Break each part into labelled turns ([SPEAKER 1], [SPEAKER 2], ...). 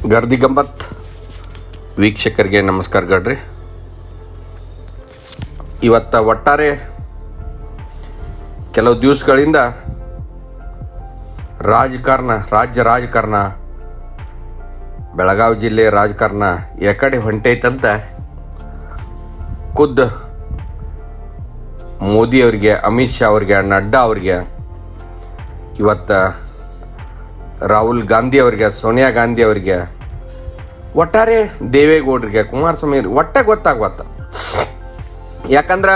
[SPEAKER 1] ಗರ್ದಿ ಗಂಬತ್ ವೀಕ್ಷಕರಿಗೆ ನಮಸ್ಕಾರ ಗಡ್ರಿ ಇವತ್ತ ಒಟ್ಟಾರೆ ಕೆಲವು ದಿವಸಗಳಿಂದ ರಾಜಕಾರಣ ರಾಜ್ಯ ರಾಜಕಾರಣ ಬೆಳಗಾವಿ ಜಿಲ್ಲೆ ರಾಜಕಾರಣ ಎಕಡೆ ಹೊಂಟೈತಂತ ಖುದ್ದು ಮೋದಿ ಅವರಿಗೆ ಅಮಿತ್ ಶಾ ಅವರಿಗೆ ನಡ್ಡಾ ಅವರಿಗೆ ಇವತ್ತು ರಾಹುಲ್ ಗಾಂಧಿ ಅವರಿಗೆ ಸೋನಿಯಾ ಗಾಂಧಿ ಅವರಿಗೆ ಒಟ್ಟಾರೆ ದೇವೇಗೌಡರಿಗೆ ಕುಮಾರಸ್ವಾಮಿ ಅವ್ರಿಗೆ ಒಟ್ಟೆ ಗೊತ್ತಾಗ್ವತ್ತ ಯಾಕಂದ್ರೆ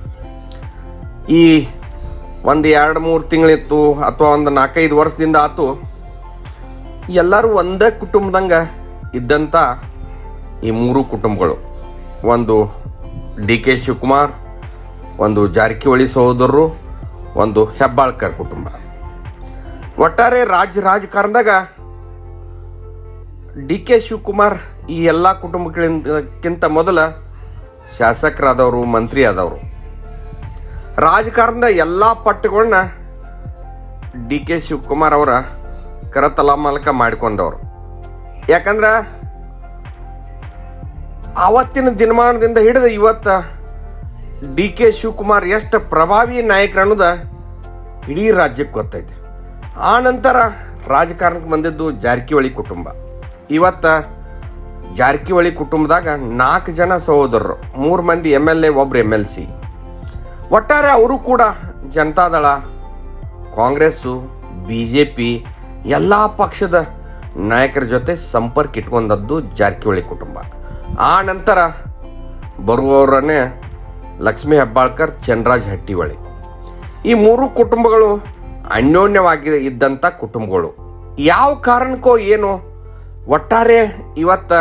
[SPEAKER 1] ಈ ಒಂದು ಎರಡು ಮೂರು ತಿಂಗಳಿತ್ತು ಅಥವಾ ಒಂದು ನಾಲ್ಕೈದು ವರ್ಷದಿಂದ ಆತು ಎಲ್ಲರೂ ಒಂದೇ ಕುಟುಂಬದಂಗೆ ಇದ್ದಂಥ ಈ ಮೂರು ಕುಟುಂಬಗಳು ಒಂದು ಡಿ ಕೆ ಶಿವಕುಮಾರ್ ಒಂದು ಜಾರಕಿಹೊಳಿ ಸಹೋದರರು ಒಂದು ಹೆಬ್ಬಾಳ್ಕರ್ ಕುಟುಂಬ ಒಟ್ಟಾರೆ ರಾಜ್ಯ ರಾಜಕಾರಣದಾಗ ಡಿ ಕೆ ಶಿವಕುಮಾರ್ ಈ ಎಲ್ಲ ಕುಟುಂಬಗಳಿಂದಕ್ಕಿಂತ ಮೊದಲ ಶಾಸಕರಾದವರು ಮಂತ್ರಿ ಆದವರು ರಾಜಕಾರಣದ ಎಲ್ಲ ಪಟ್ಟುಗಳನ್ನ ಡಿ ಕೆ ಶಿವಕುಮಾರ್ ಅವರ ಕರತಲಾಮಲಕ ಮಾಡಿಕೊಂಡವರು ಯಾಕಂದ್ರೆ ಆವತ್ತಿನ ದಿನಮಾನದಿಂದ ಹಿಡಿದು ಇವತ್ತ ಡಿ ಕೆ ಶಿವಕುಮಾರ್ ಎಷ್ಟು ಪ್ರಭಾವಿ ನಾಯಕರು ಅನ್ನೋದ ಇಡೀ ರಾಜ್ಯಕ್ಕೆ ಗೊತ್ತೈತೆ ಆ ನಂತರ ರಾಜಕಾರಣಕ್ಕೆ ಬಂದಿದ್ದು ಜಾರಕಿಹೊಳಿ ಕುಟುಂಬ ಇವತ್ತ ಜಾರಕಿಹೊಳಿ ಕುಟುಂಬದಾಗ ನಾಲ್ಕು ಜನ ಸಹೋದರರು ಮೂರು ಮಂದಿ ಎಮ್ ಎಲ್ ಎ ಒಬ್ರು ಎಮ್ ಎಲ್ ಸಿ ಒಟ್ಟಾರೆ ಅವರು ಕೂಡ Janata Dal Congress B J P ಎಲ್ಲ ಪಕ್ಷದ ನಾಯಕರ ಜೊತೆ ಸಂಪರ್ಕ ಇಟ್ಕೊಂಡದ್ದು ಜಾರಕಿಹೊಳಿ ಕುಟುಂಬ ಆ ನಂತರ ಬರುವವರನ್ನೇ ಲಕ್ಷ್ಮೀ ಹೆಬ್ಬಾಳ್ಕರ್ ಚಂದ್ರರಾಜ್ ಹಟ್ಟಿಹೊಳಿ ಈ ಮೂರು ಕುಟುಂಬಗಳು ಅನ್ಯೋನ್ಯವಾಗಿ ಇದ್ದಂಥ ಕುಟುಂಬಗಳು ಯಾವ ಕಾರಣಕ್ಕೋ ಏನು ಒಟ್ಟಾರೆ ಇವತ್ತ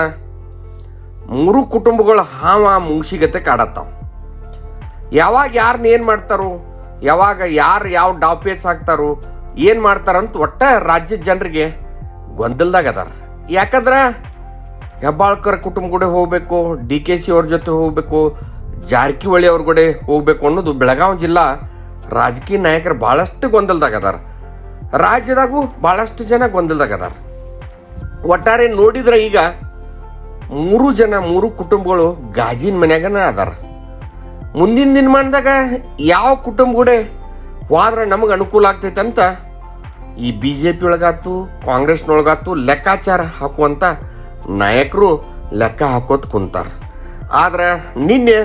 [SPEAKER 1] ಮೂರು ಕುಟುಂಬಗಳು ಹಾವ ಮುಂಗ್ಸಿಗತೆ ಕಾಡತ್ತಾವ ಯಾವಾಗ ಯಾರನ್ನ ಏನು ಮಾಡ್ತಾರೋ ಯಾವಾಗ ಯಾರು ಯಾವ ಡಾಪೇಸ್ ಹಾಕ್ತಾರೋ ಏನು ಮಾಡ್ತಾರಂತ ಒಟ್ಟ ರಾಜ್ಯದ ಜನರಿಗೆ ಗೊಂದಲದಾಗ ಅದಾರ ಯಾಕಂದ್ರೆ ಹೆಬ್ಬಾಳ್ಕರ್ ಕುಟುಂಬ ಕೂಡ ಹೋಗಬೇಕು ಡಿ ಕೆ ಸಿ ಅವ್ರ ಜೊತೆ ಹೋಗಬೇಕು ಜಾರಕಿಹೊಳಿ ಅವ್ರ ಕೂಡ ಹೋಗಬೇಕು ಅನ್ನೋದು ಬೆಳಗಾವಿ ಜಿಲ್ಲಾ ರಾಜಕೀಯ ನಾಯಕರು ಭಾಳಷ್ಟು ಗೊಂದಲದಾಗ ಅದಾರ ರಾಜ್ಯದಾಗೂ ಭಾಳಷ್ಟು ಜನ ಗೊಂದಲದಾಗ ಅದಾರ ಒಟ್ಟಾರೆ ನೋಡಿದ್ರೆ ಈಗ ಮೂರು ಜನ ಮೂರು ಕುಟುಂಬಗಳು ಗಾಜಿನ ಮನ್ಯಾಗನ ಅದಾರ ಮುಂದಿನ ದಿನಮಾನದಾಗ ಯಾವ ಕುಟುಂಬ ಕೂಡ ಹೋದ್ರೆ ನಮಗೆ ಅನುಕೂಲ ಆಗ್ತೈತೆ ಅಂತ ಈ ಬಿ ಜೆ ಪಿ ಒಳಗಾತು ಕಾಂಗ್ರೆಸ್ನೊಳಗಾತು ಲೆಕ್ಕಾಚಾರ ಹಾಕುವಂಥ ನಾಯಕರು ಲೆಕ್ಕ ಹಾಕೋತ್ ಕುಂತಾರ ಆದ್ರೆ ನಿನ್ನೆ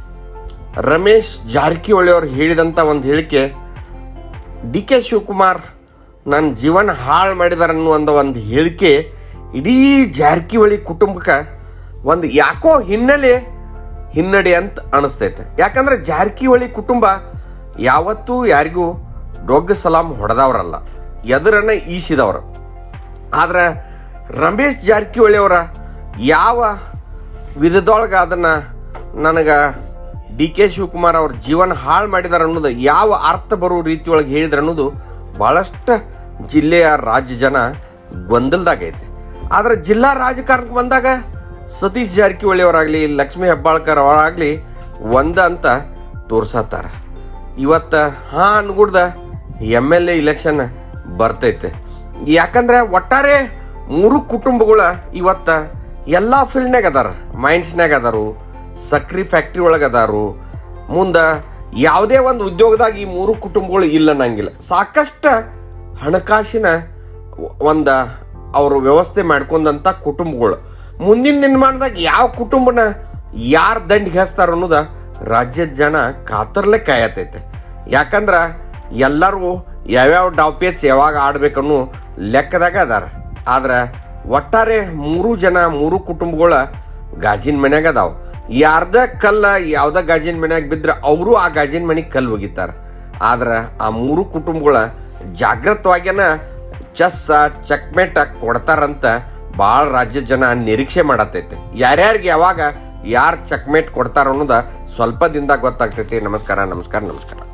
[SPEAKER 1] ರಮೇಶ್ ಜಾರಕಿಹೊಳಿ ಅವ್ರು ಹೇಳಿದಂಥ ಒಂದು ಹೇಳಿಕೆ ಡಿ ಕೆ ಶಿವಕುಮಾರ್ ನನ್ನ ಜೀವನ ಹಾಳು ಮಾಡಿದಾರ ಅನ್ನುವಂಥ ಒಂದು ಹೇಳಿಕೆ ಇಡೀ ಜಾರಕಿಹೊಳಿ ಕುಟುಂಬಕ್ಕೆ ಒಂದು ಯಾಕೋ ಹಿನ್ನೆಲೆ ಹಿನ್ನಡೆ ಅಂತ ಅನಿಸ್ತೈತೆ ಯಾಕಂದ್ರೆ ಜಾರಕಿಹೊಳಿ ಕುಟುಂಬ ಯಾವತ್ತೂ ಯಾರಿಗೂ ಡೊಗ್ಗ ಸಲಾಂ ಹೊಡೆದವ್ರಲ್ಲ ಎದುರನ್ನ ಈಸಿದವರು ಆದ್ರೆ ರಮೇಶ್ ಜಾರಕಿಹೊಳಿ ಅವರ ಯಾವ ವಿಧದೊಳಗೆ ಅದನ್ನು ನನಗೆ ಡಿ ಕೆ ಶಿವಕುಮಾರ್ ಅವ್ರ ಜೀವನ ಹಾಳು ಮಾಡಿದಾರೆ ಅನ್ನೋದು ಯಾವ ಅರ್ಥ ಬರೋ ರೀತಿಯೊಳಗೆ ಹೇಳಿದ್ರೆ ಅನ್ನೋದು ಭಾಳಷ್ಟು ಜಿಲ್ಲೆಯ ರಾಜ್ಯ ಜನ ಗೊಂದಲದಾಗೈತೆ ಆದ್ರೆ ಜಿಲ್ಲಾ ರಾಜಕಾರಣಕ್ಕೆ ಬಂದಾಗ ಸತೀಶ್ ಜಾರಕಿಹೊಳಿ ಅವರಾಗಲಿ ಲಕ್ಷ್ಮೀ ಹೆಬ್ಬಾಳ್ಕರ್ ಅವರಾಗಲಿ ಒಂದ ಅಂತ ತೋರ್ಸತ್ತಾರ ಇವತ್ತು ಹಾ ಅನ್ಗುಡ್ದ ಎಮ್ ಎಲ್ ಎ ಇಲೆಕ್ಷನ್ ಬರ್ತೈತೆ ಯಾಕಂದ್ರೆ ಒಟ್ಟಾರೆ ಮೂರು ಕುಟುಂಬಗಳ ಇವತ್ತ ಎಲ್ಲ ಫೀಲ್ಡ್ನಾಗ ಅದಾರ ಮೈನ್ಸ್ನಾಗ ಅದಾರು ಸಕ್ರಿ ಫ್ಯಾಕ್ಟ್ರಿ ಒಳಗೆ ಅದಾರು ಮುಂದೆ ಯಾವುದೇ ಒಂದು ಉದ್ಯೋಗದಾಗ ಈ ಮೂರು ಕುಟುಂಬಗಳು ಇಲ್ಲ ಅನ್ನಂಗಿಲ್ಲ ಸಾಕಷ್ಟು ಹಣಕಾಸಿನ ಒಂದು ಅವರು ವ್ಯವಸ್ಥೆ ಮಾಡ್ಕೊಂಡಂಥ ಕುಟುಂಬಗಳು ಮುಂದಿನ ದಿನಮಾನದಾಗ ಯಾವ ಕುಟುಂಬನ ಯಾರು ದಂಡಿಗೆ ಹಚ್ತಾರ ಅನ್ನೋದ ರಾಜ್ಯದ ಜನ ಕಾತರ್ಲೆ ಕಾಯತೈತೆ ಯಾಕಂದ್ರೆ ಎಲ್ಲರೂ ಯಾವ್ಯಾವ ಡಾಪೇಚ್ ಯಾವಾಗ ಆಡ್ಬೇಕನ್ನೋ ಲೆಕ್ಕದಾಗ ಅದಾರ ಆದ್ರೆ ಒಟ್ಟಾರೆ ಮೂರು ಜನ ಮೂರು ಕುಟುಂಬಗಳ ಗಾಜಿನ ಮನ್ಯಾಗ ಅದಾವ ಯಾರ್ದ ಕಲ್ಲ ಯಾವ್ದ ಗಾಜಿನ ಮನ್ಯಾಗ ಬಿದ್ರೆ ಅವರು ಆ ಗಾಜಿನ ಮನೆಗೆ ಕಲ್ಲು ಒಗಿತಾರ ಆದ್ರೆ ಆ ಮೂರು ಕುಟುಂಬಗಳ ಜಾಗೃತವಾಗ್ಯನ ಚೆಸ್ ಚೆಕ್ಮೇಟ್ ಕೊಡ್ತಾರಂತ ಭಾಳ ರಾಜ್ಯದ ಜನ ನಿರೀಕ್ಷೆ ಮಾಡತ್ತೈತೆ ಯಾರ್ಯಾರಿಗೆ ಯಾವಾಗ ಯಾರು ಚೆಕ್ಮೇಟ್ ಕೊಡ್ತಾರ ಅನ್ನೋದ ಸ್ವಲ್ಪ ದಿನದಾಗ ಗೊತ್ತಾಗ್ತೈತಿ ನಮಸ್ಕಾರ ನಮಸ್ಕಾರ ನಮಸ್ಕಾರ